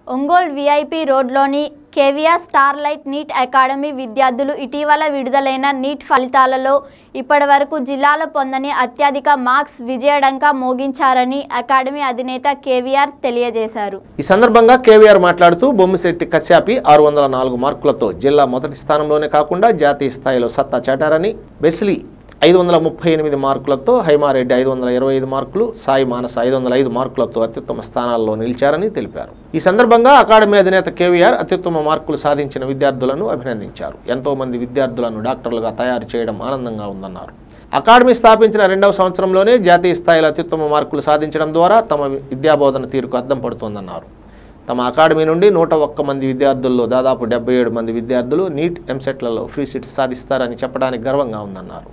Ongole VIP రోడ్లోని KVR starlight NEET academy విద్యార్థులు ఇటీవల విడుదలైన నీట్ ఫలితాలలో ఇప్పటివరకు జిల్లాలో పొందని అత్యధిక మార్క్స్ విజయడంకా మోగించారని అకాడమీ అధినేత కేవీఆర్ తెలియజేశారు ఈ సందర్భంగా కేవీఆర్ మాట్లాడుతూ బొమ్మిశెట్టి కశ్యాపి ఆరు వందల నాలుగు మార్కులతో జిల్లా మొదటి స్థానంలోనే కాకుండా జాతీయ స్థాయిలో సత్తా చాటారని బెస్లీ ఐదు వందల ముప్పై ఎనిమిది మార్కులతో హైమారెడ్డి ఐదు వందల ఇరవై ఐదు మార్కులు సాయి మానస్ ఐదు వందల ఐదు మార్కులతో అత్యుత్తమ స్థానాల్లో నిలిచారని తెలిపారు ఈ సందర్భంగా అకాడమీ అధినేత కేవీఆర్ అత్యుత్తమ మార్కులు సాధించిన విద్యార్థులను అభినందించారు ఎంతో మంది విద్యార్థులను డాక్టర్లుగా తయారు చేయడం ఆనందంగా ఉందన్నారు అకాడమీ స్థాపించిన రెండవ సంవత్సరంలోనే జాతీయ స్థాయిలో అత్యుత్తమ మార్కులు సాధించడం ద్వారా తమ విద్యాబోధన తీరుకు అద్దం పడుతోందన్నారు తమ అకాడమీ నుండి నూట ఒక్క మంది విద్యార్థుల్లో దాదాపు డెబ్బై ఏడు మంది విద్యార్థులు నీట్ ఎంసెట్లలో ఫ్రీ సీట్స్ సాధిస్తారని చెప్పడానికి గర్వంగా ఉందన్నారు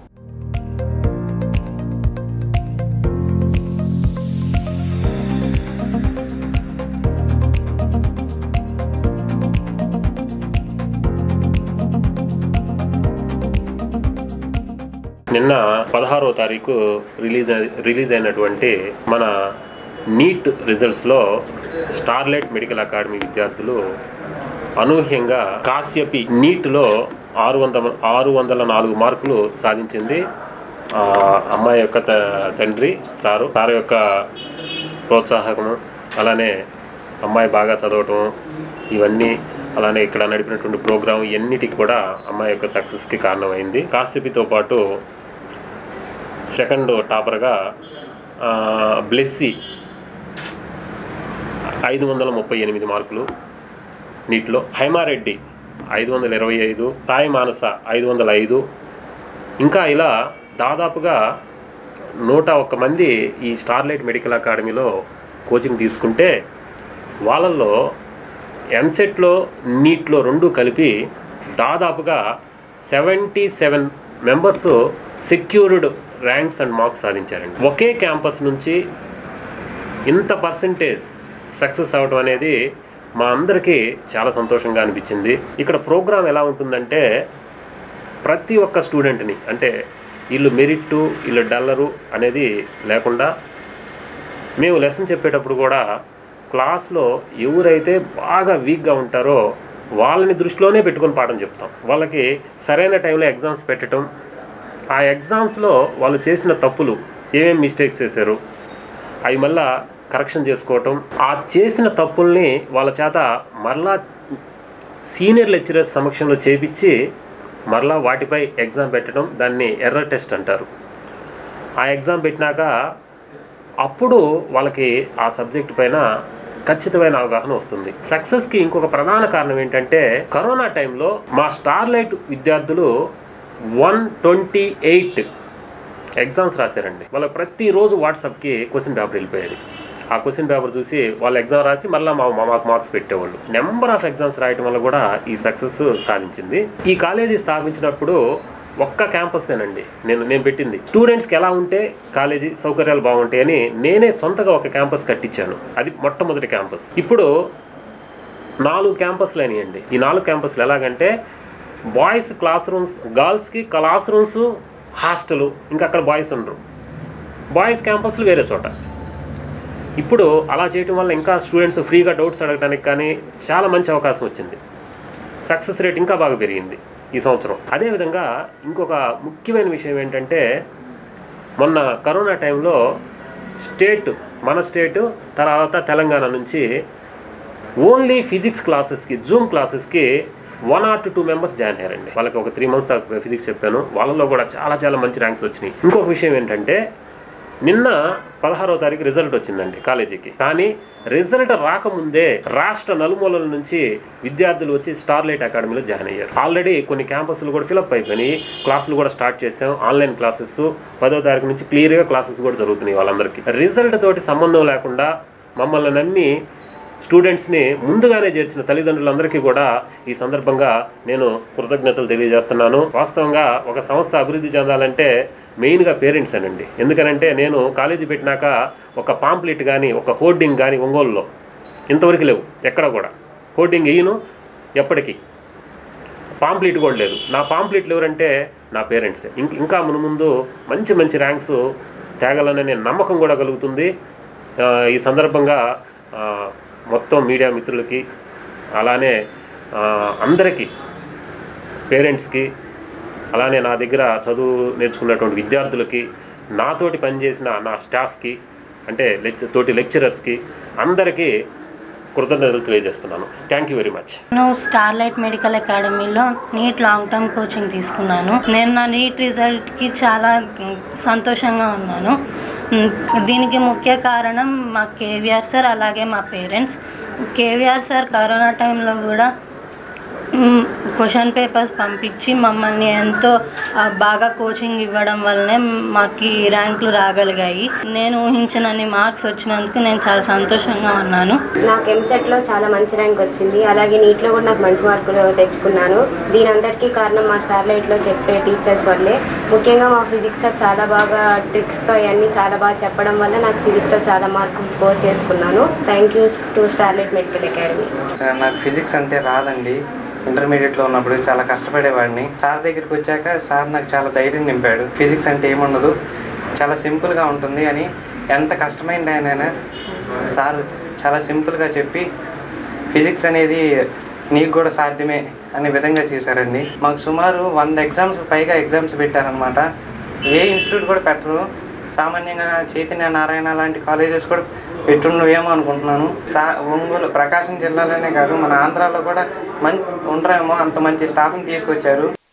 నిన్న పదహారో తారీఖు రిలీజ్ అయి- రిలీజ్ అయినటువంటి మన నీట్ రిజల్ట్స్లో స్టార్లైట్ మెడికల్ అకాడమీ విద్యార్థులు అనూహ్యంగా కాశ్యపి నీట్లో ఆరు వందల ఆరు వందల నాలుగు మార్కులు సాధించింది ఆ, అమ్మాయి యొక్క త- తండ్రి సారు సారు యొక్క ప్రోత్సాహకము అలానే అమ్మాయి బాగా చదవటం ఇవన్నీ అలానే ఇక్కడ నడిపినటువంటి ప్రోగ్రాం ఇవన్నిటికి కూడా అమ్మాయి యొక్క సక్సెస్కి కారణమైంది కాశ్యపితో పాటు సెకండ్ టాపర్గా ఆ, బ్లెస్సీ ఐదు వందల ముప్పై ఎనిమిది మార్కులు నీటిలో హైమారెడ్డి ఐదు వందల ఇరవై ఐదు తాయి మానస ఐదు వందల ఐదు ఇంకా ఇలా దాదాపుగా నూట ఒక్క మంది ఈ స్టార్లైట్ మెడికల్ అకాడమీలో కోచింగ్ తీసుకుంటే వాళ్ళల్లో ఎంసెట్లో నీట్లో రెండు కలిపి దాదాపుగా seventy seven members secured ranks and marks సాధించారండి ఒకే క్యాంపస్ నుంచి ఇంత పర్సంటేజ్ సక్సెస్ అవ్వడం అనేది మా అందరికీ చాలా సంతోషంగా అనిపించింది ఇక్కడ ప్రోగ్రాం ఎలా ఉంటుందంటే ప్రతి ఒక్క స్టూడెంట్ని అంటే వీళ్ళు మెరిట్ వీళ్ళు డల్లరు అనేది లేకుండా మేము లెసన్ చెప్పేటప్పుడు కూడా క్లాస్లో ఎవరైతే బాగా వీక్గా ఉంటారో వాళ్ళని దృష్టిలోనే పెట్టుకొని పాఠం చెప్తాం వాళ్ళకి సరైన టైంలో ఎగ్జామ్స్ పెట్టడం ఆ ఎగ్జామ్స్లో వాళ్ళు చేసిన తప్పులు ఏమేమి మిస్టేక్స్ చేశారు అవి మళ్ళా కరెక్షన్ చేసుకోవటం ఆ చేసిన తప్పుల్ని వాళ్ళ చేత మరలా సీనియర్ లెక్చరర్స్ సమక్షంలో చేపించి మరలా వాటిపై ఎగ్జామ్ పెట్టడం దాన్ని ఎర్రర్ టెస్ట్ అంటారు ఆ ఎగ్జామ్ పెట్టినాక అప్పుడు వాళ్ళకి ఆ సబ్జెక్ట్ పైన ఖచ్చితమైన అవగాహన వస్తుంది సక్సెస్కి ఇంకొక ప్రధాన కారణం ఏంటంటే కరోనా టైంలో మా స్టార్లైట్ విద్యార్థులు వన్ ట్వంటీ ఎయిట్ ఎగ్జామ్స్ రాశారండి వాళ్ళకి ప్రతిరోజు వాట్సాప్కి క్వశ్చన్ పేపర్ వెళ్ళిపోయేది ఆ క్వశ్చన్ పేపర్ చూసి వాళ్ళు ఎగ్జామ్ రాసి మళ్ళీ మా మా- మాకు మార్క్స్ పెట్టేవాళ్ళు నెంబర్ ఆఫ్ ఎగ్జామ్స్ రాయటం వల్ల కూడా ఈ సక్సెస్ సాధించింది ఈ కాలేజీ స్థాపించినప్పుడు ఒక్క క్యాంపస్సేనండి నేను నేను పెట్టింది స్టూడెంట్స్కి ఎలా ఉంటే కాలేజీ సౌకర్యాలు బాగుంటాయని నేనే సొంతగా ఒక క్యాంపస్ కట్టించాను అది మొట్టమొదటి క్యాంపస్ ఇప్పుడు నాలుగు క్యాంపస్లు అయినాయండి ఈ నాలుగు క్యాంపస్లు ఎలాగంటే బాయ్స్ క్లాస్ రూమ్స్ గర్ల్స్కి క్లాస్ రూమ్స్ హాస్టల్ ఇంకా అక్కడ బాయ్స్ ఉండరు బాయ్స్ క్యాంపస్లు వేరే చోట ఇప్పుడు అలా చేయటం వల్ల ఇంకా స్టూడెంట్స్ ఫ్రీగా డౌట్స్ అడగడానికి కానీ చాలా మంచి అవకాశం వచ్చింది సక్సెస్ రేట్ ఇంకా బాగా పెరిగింది ఈ సంవత్సరం అదేవిధంగా ఇంకొక ముఖ్యమైన విషయం ఏంటంటే మొన్న కరోనా టైంలో స్టేట్ మన స్టేట్ తర్వాత తెలంగాణ నుంచి ఓన్లీ ఫిజిక్స్ క్లాసెస్కి జూమ్ క్లాసెస్కి one or two members join అయ్యారండి వాళ్ళకి ఒక త్రీ మంత్స్ దాకా ఫిజిక్స్ చెప్పాను వాళ్ళలో కూడా చాలా చాలా మంచి ర్యాంక్స్ వచ్చినాయి ఇంకొక విషయం ఏంటంటే నిన్న పదహారో తారీఖు రిజల్ట్ వచ్చిందండి కాలేజీకి కానీ రిజల్ట్ రాకముందే రాష్ట్ర నలుమూలల నుంచి విద్యార్థులు వచ్చి స్టార్లైట్ అకాడమీలో జాయిన్ అయ్యారు ఆల్రెడీ కొన్ని క్యాంపస్లు కూడా ఫిలప్ అయిపోయినాయి క్లాసులు కూడా స్టార్ట్ చేసాం ఆన్లైన్ క్లాసెస్ పదో తారీఖు నుంచి క్లియర్గా క్లాసెస్ కూడా జరుగుతున్నాయి వాళ్ళందరికీ రిజల్ట్ తోటి సంబంధం లేకుండా మమ్మల్ని నమ్మి స్టూడెంట్స్ని ముందుగానే చేర్చిన తల్లిదండ్రులందరికీ కూడా ఈ సందర్భంగా నేను కృతజ్ఞతలు తెలియజేస్తున్నాను వాస్తవంగా ఒక సంస్థ అభివృద్ధి చెందాలంటే మెయిన్గా పేరెంట్స్ అనండి ఎందుకనంటే నేను కాలేజీ పెట్టినాక ఒక పాంప్లెట్ కానీ ఒక హోర్డింగ్ కానీ ఒంగోలులో ఇంతవరకు లేవు ఎక్కడ కూడా హోర్డింగ్ వేయను ఎప్పటికీ పాంప్లెట్ కూడా లేదు నా పాంప్లెట్లు ఎవరంటే నా పేరెంట్సే ఇంక ఇంకా మును ముందు మంచి మంచి ర్యాంక్స్ తేగలననే నమ్మకం కూడా కలుగుతుంది ఆ, ఈ సందర్భంగా ఆ, మొత్తం మీడియా మిత్రులకి అలానే ఆ, అందరికీ పేరెంట్స్కి అలానే నా దగ్గర చదువు నేర్చుకున్నటువంటి విద్యార్థులకి నాతోటి పనిచేసిన నా స్టాఫ్కి అంటే లెక్చ తోటి లెక్చరర్స్కి అందరికీ కృతజ్ఞతలు తెలియజేస్తున్నాను థ్యాంక్ యూ వెరీ మచ్ నేను స్టార్లైట్ మెడికల్ అకాడమీలో నీట్ లాంగ్ టర్మ్ కోచింగ్ తీసుకున్నాను నేను నా నీట్ రిజల్ట్కి చాలా మ్, సంతోషంగా ఉన్నాను మ్, దీనికి ముఖ్య కారణం మా కేవీఆర్ సార్ అలాగే మా పేరెంట్స్ కేవీఆర్ సార్ కరోనా టైంలో కూడా క్వశ్చన్ పేపర్స్ పంపించి మమ్మల్ని ఎంతో ఆ, బాగా కోచింగ్ ఇవ్వడం వల్లనే మాకు ఈ ర్యాంకులు రాగలిగాయి నేను ఊహించినన్ని మార్క్స్ వచ్చినందుకు నేను చాలా సంతోషంగా ఉన్నాను నాకు ఎంసెట్లో చాలా మంచి ర్యాంక్ వచ్చింది అలాగే నీట్లో కూడా నాకు మంచి మార్కులు తెచ్చుకున్నాను దీని అంతటికీ కారణం మా స్టార్లైట్లో చెప్పే టీచర్స్ వల్లే ముఖ్యంగా మా ఫిజిక్స్ సార్ చాలా బాగా ట్రిక్స్తో ఇవన్నీ చాలా బాగా చెప్పడం వల్ల నాకు ఫిజిక్స్లో చాలా మార్కులు స్కోర్ చేసుకున్నాను thank you to Starlight medical academy నాకు ఫిజిక్స్ అంటే రాదండి ఇంటర్మీడియట్లో ఉన్నప్పుడు చాలా కష్టపడేవాడిని సార్ దగ్గరికి వచ్చాక సార్ నాకు చాలా ధైర్యం నింపాడు ఫిజిక్స్ అంటే ఏముండదు చాలా సింపుల్గా ఉంటుంది అని ఎంత కష్టమైంది ఆయనైనా సార్ చాలా సింపుల్గా చెప్పి ఫిజిక్స్ అనేది నీకు కూడా సాధ్యమే అనే విధంగా చేశారండి మాకు సుమారు వంద ఎగ్జామ్స్ పైగా ఎగ్జామ్స్ పెట్టారనమాట ఏ ఇన్స్టిట్యూట్ కూడా పెట్టరు సామాన్యంగా చైతన్య నారాయణ లాంటి కాలేజెస్ కూడా పెట్టుండవేమో అనుకుంటున్నాను ప్రా- ఒంగోలు ప్రకాశం జిల్లాలోనే కాదు మన ఆంధ్రాలో కూడా మంచి ఉండరేమో అంత మంచి స్టాఫ్ని తీసుకొచ్చారు